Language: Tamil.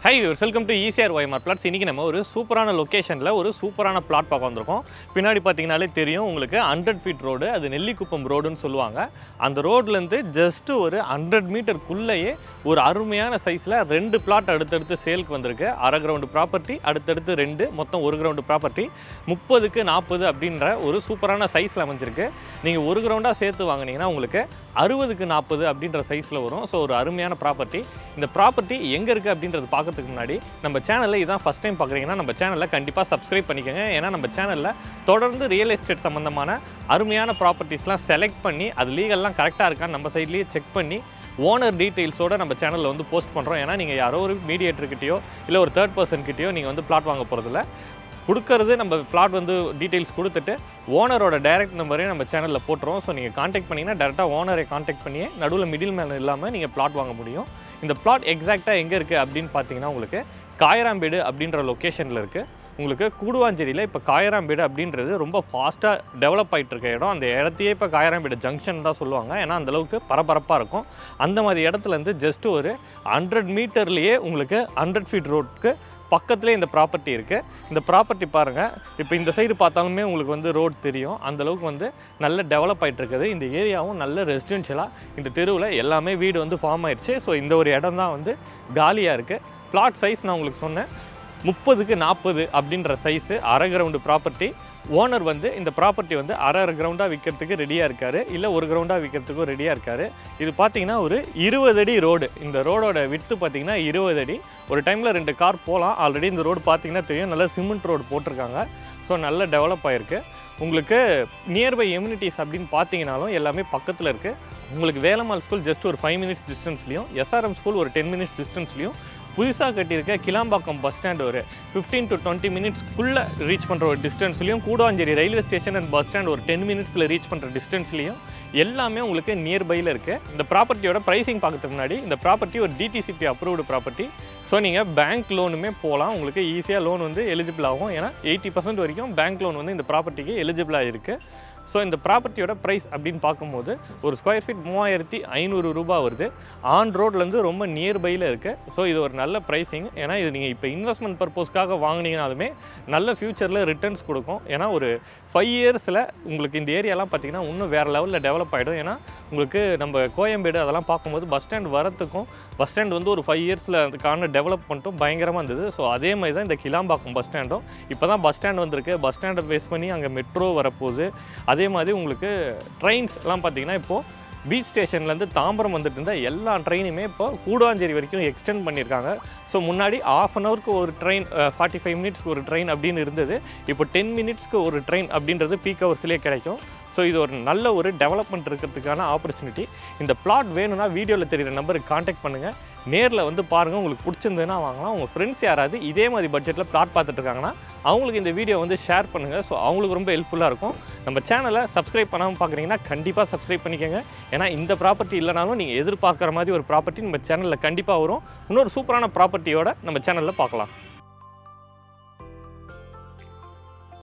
ஹை வெல்கம் டு ஈசிஆர் ஒய்மார் பிளாட்ஸ் இன்றைக்கி நம்ம ஒரு சூப்பரான லொக்கேஷனில் ஒரு சூப்பரான பிளாட் பார்க்க வந்திருக்கோம் பின்னாடி பார்த்தீங்கனாலே தெரியும் உங்களுக்கு ஹண்ட்ரட் ஃபீட் ரோடு அது நெல்லிக்குப்பம் ரோடுன்னு சொல்லுவாங்க அந்த ரோட்லேருந்து ஜஸ்ட் ஒரு ஹண்ட்ரட் மீட்டருக்குள்ளேயே ஒரு அருமையான சைஸில் ரெண்டு பிளாட் அடுத்தடுத்து சேலுக்கு வந்திருக்கு அரை கிரவுண்டு ப்ராப்பர்ட்டி அடுத்தடுத்து ரெண்டு மொத்தம் ஒரு கிரவுண்டு ப்ராப்பர்ட்டி முப்பதுக்கு நாற்பது அப்படின்ற ஒரு சூப்பரான சைஸில் அமைஞ்சிருக்கு நீங்கள் ஒரு கிரவுண்டாக சேர்த்து வாங்குனீங்கன்னா உங்களுக்கு அறுபதுக்கு நாற்பது அப்படின்ற சைஸில் வரும் ஸோ ஒரு அருமையான ப்ராப்பர்ட்டி இந்த ப்ராப்பர்ட்டி எங்கே இருக்குது அப்படின்றது பார்க்கறதுக்கு முன்னாடி நம்ம சேனலில் இதான் ஃபஸ்ட் டைம் பார்க்குறீங்கன்னா நம்ம சேனலை கண்டிப்பாக சப்ஸ்கிரைப் பண்ணிக்கோங்க ஏன்னா நம்ம சேனலில் தொடர்ந்து ரியல் எஸ்டேட் சம்மந்தமான அருமையான ப்ராப்பர்ட்டிஸ்லாம் செலக்ட் பண்ணி அது லீகல்லாம் கரெக்டாக இருக்கான்னு நம்ம சைட்லேயே செக் பண்ணி ஓனர் டீட்டெயில்ஸோட நம்ம சேனலில் வந்து போஸ்ட் பண்ணுறோம் ஏன்னா நீங்கள் யாரோ ஒரு மீடியேட்டர்கிட்டயோ இல்லை ஒரு தேர்ட் பர்சன் கிட்டயோ நீங்கள் வந்து பிளாட் வாங்க போகிறதில்ல கொடுக்கறது நம்ம பிளாட் வந்து டீட்டெயில்ஸ் கொடுத்துட்டு ஓனரோட டைரக்ட் நம்பரையும் நம்ம சேனலில் போட்டுருவோம் ஸோ நீங்கள் காண்டாக்ட் பண்ணிங்கன்னா டேரெக்டாக ஓனரை காண்டாக்ட் பண்ணியே நடுவில் மிடில் மேன் இல்லாமல் நீங்கள் பிளாட் வாங்க முடியும் இந்த பிளாட் எக்ஸாக்டாக எங்கே இருக்குது அப்படின்னு பார்த்தீங்கன்னா உங்களுக்கு காயராம்பேடு அப்படின்ற லொக்கேஷனில் இருக்குது உங்களுக்கு கூடுவாஞ்சேரியில் இப்போ காயராம்பேடு அப்படின்றது ரொம்ப ஃபாஸ்ட்டாக டெவலப் ஆகிட்டு இருக்க இடம் அந்த இடத்தையே இப்போ காயராம்பேடு ஜங்ஷன் தான் சொல்லுவாங்க ஏன்னா அந்த அளவுக்கு பரபரப்பாக இருக்கும் அந்த மாதிரி இடத்துலேருந்து ஜஸ்ட் ஒரு ஹண்ட்ரட் மீட்டர்லேயே உங்களுக்கு ஹண்ட்ரட் ஃபீட் ரோட்க்கு பக்கத்துலேயே இந்த ப்ராப்பர்ட்டி இருக்குது இந்த ப்ராப்பர்ட்டி பாருங்கள் இப்போ இந்த சைடு பார்த்தாலுமே உங்களுக்கு வந்து ரோட் தெரியும் அந்த அளவுக்கு வந்து நல்ல டெவலப் ஆகிட்டு இருக்குது இந்த ஏரியாவும் நல்ல ரெசிடென்ஷியலாக இந்த தெருவில் எல்லாமே வீடு வந்து ஃபார்ம் ஆயிடுச்சு ஸோ இந்த ஒரு இடம் தான் வந்து காலியாக இருக்குது பிளாட் சைஸ் நான் உங்களுக்கு சொன்னேன் முப்பதுக்கு நாற்பது அப்படின்ற சைஸு அரை கிரவுண்டு ப்ராப்பர்ட்டி ஓனர் வந்து இந்த ப்ராப்பர்ட்டி வந்து அரை அரை கிரவுண்டாக விற்கிறதுக்கு ரெடியாக இருக்காரு இல்லை ஒரு கிரவுண்டாக விற்கிறதுக்கும் ரெடியாக இருக்காரு இது பார்த்தீங்கன்னா ஒரு இருபது அடி ரோடு இந்த ரோடோட விட்டு பார்த்தீங்கன்னா இருபது அடி ஒரு டைமில் ரெண்டு கார் போகலாம் ஆல்ரெடி இந்த ரோடு பார்த்தீங்கன்னா தெரியும் நல்லா சிமெண்ட் ரோடு போட்டிருக்காங்க ஸோ நல்ல டெவலப் ஆகிருக்கு உங்களுக்கு நியர்பை எம்யூனிட்டிஸ் அப்படின்னு பார்த்தீங்கனாலும் எல்லாமே பக்கத்தில் இருக்குது உங்களுக்கு வேலம்மாள் ஸ்கூல் ஜஸ்ட் ஒரு ஃபைவ் மினிட்ஸ் டிஸ்டன்ஸ்லையும் எஸ்ஆர்எம் ஸ்கூல் ஒரு டென் மினிட்ஸ் டிஸ்டன்ஸ்லையும் புதுசாக கட்டியிருக்க கிளாம்பாக்கம் பஸ் ஸ்டாண்ட் ஒரு ஃபிஃப்டீன் டு டுவெண்ட்டி மினிட்ஸ்க்குள்ளே ரீச் பண்ணுற ஒரு டிஸ்டன்ஸ்லையும் Guduvanchery railway station and bus stand ஒரு டென் மினிட்ஸில் ரீச் பண்ணுற டிஸ்டன்ஸ்லையும் எல்லாமே உங்களுக்கு நியர்பையில் இருக்குது இந்த ப்ராப்பர்ட்டியோட ப்ரைஸிங் பார்க்கறதுக்கு முன்னாடி இந்த ப்ராப்பர்ட்டி ஒரு டிடிசிபி அப்ரூவ்டு ப்ராப்பர்ட்டி ஸோ நீங்கள் பேங்க் லோனுமே போகலாம் உங்களுக்கு ஈஸியாக லோன் வந்து எலிஜிபிள் ஆகும் ஏன்னா எயிட்டி பர்சன்ட் வரைக்கும் பேங்க் லோன் வந்து இந்த ப்ராப்பர்ட்டிக்கு எலிஜிபிளாக இருக்குது ஸோ இந்த ப்ராப்பர்ட்டியோட ப்ரைஸ் அப்படின்னு பார்க்கும்போது ஒரு ஸ்கொயர் ஃபீட் மூவாயிரத்தி ஐநூறு ரூபாய் வருது ஆன் ரோட்லேருந்து ரொம்ப நியர்பையில் இருக்குது ஸோ இது ஒரு நல்ல ப்ரைஸிங் ஏன்னா இது நீங்கள் இப்போ இன்வெஸ்ட்மெண்ட் பர்பஸ்க்காக வாங்கினீங்கனாலுமே நல்ல ஃப்யூச்சரில் ரிட்டர்ன்ஸ் கொடுக்கும் ஏன்னா ஒரு ஃபைவ் இயர்ஸில் உங்களுக்கு இந்த ஏரியாலாம் பார்த்தீங்கன்னா இன்னும் வேறு லெவலில் டெவலப் ஆகிடும் ஏன்னா உங்களுக்கு நம்ம கோயம்பேடு அதெல்லாம் பார்க்கும்போது பஸ் ஸ்டாண்ட் வரத்துக்கும் பஸ் ஸ்டாண்ட் வந்து ஒரு ஃபைவ் இயர்ஸில் அதுக்கான டெவலப்மெண்ட்டும் பயங்கரமாக இருந்தது ஸோ அதே மாதிரி தான் இந்த கிளாம்பாக்கம் பஸ் ஸ்டாண்டும் இப்போ தான் பஸ் ஸ்டாண்ட் வந்திருக்கு பஸ் ஸ்டாண்டை பேஸ் பண்ணி அங்கே மெட்ரோ வரப்போகுது அதே மாதிரி உங்களுக்கு ட்ரெயின்ஸ் எல்லாம் பார்த்தீங்கன்னா இப்போது பீச் ஸ்டேஷன்லேருந்து தாம்பரம் வந்துட்டு இருந்த எல்லா ட்ரெயினுமே இப்போ கூடாஞ்சேரி வரைக்கும் எக்ஸ்டெண்ட் பண்ணியிருக்காங்க ஸோ முன்னாடி ஆஃப் அன் ஹவருக்கு ஒரு ட்ரெயின் ஃபார்ட்டி ஃபைவ் மினிட்ஸ்க்கு ஒரு ட்ரெயின் அப்படின்னு இருந்தது இப்போ டென் மினிட்ஸ்க்கு ஒரு ட்ரெயின் அப்படின்றது பீக் ஹவர்ஸ்லேயே கிடைக்கும் ஸோ இது ஒரு நல்ல ஒரு டெவலப்மெண்ட் இருக்கிறதுக்கான ஆப்பர்ச்சுனிட்டி இந்த பிளாட் வேணும்னா வீடியோவில் தெரியுற நம்பருக்கு காண்டாக்ட் பண்ணுங்கள் நேரில் வந்து பாருங்கள் உங்களுக்கு பிடிச்சிருந்ததுன்னா வாங்கலாம் உங்கள் ஃப்ரெண்ட்ஸ் யாராவது இதே மாதிரி பட்ஜெட்டில் பிளாட் பார்த்துட்டு இருக்காங்கன்னா அவங்களுக்கு இந்த வீடியோ வந்து ஷேர் பண்ணுங்கள் ஸோ அவங்களுக்கு ரொம்ப ஹெல்ப்ஃபுல்லாக இருக்கும் நம்ம சேனலை சப்ஸ்கிரைப் பண்ணாமல் பார்க்குறீங்கன்னா கண்டிப்பாக சப்ஸ்கிரைப் பண்ணிக்கோங்க ஏன்னா இந்த ப்ராப்பர்ட்டி இல்லைனாலும் நீங்கள் எதிர்பார்க்குற மாதிரி ஒரு ப்ராப்பர்ட்டி நம்ம சேனலில் கண்டிப்பாக வரும் இன்னொரு சூப்பரான ப்ராப்பர்ட்டியோட நம்ம சேனலில் பார்க்கலாம்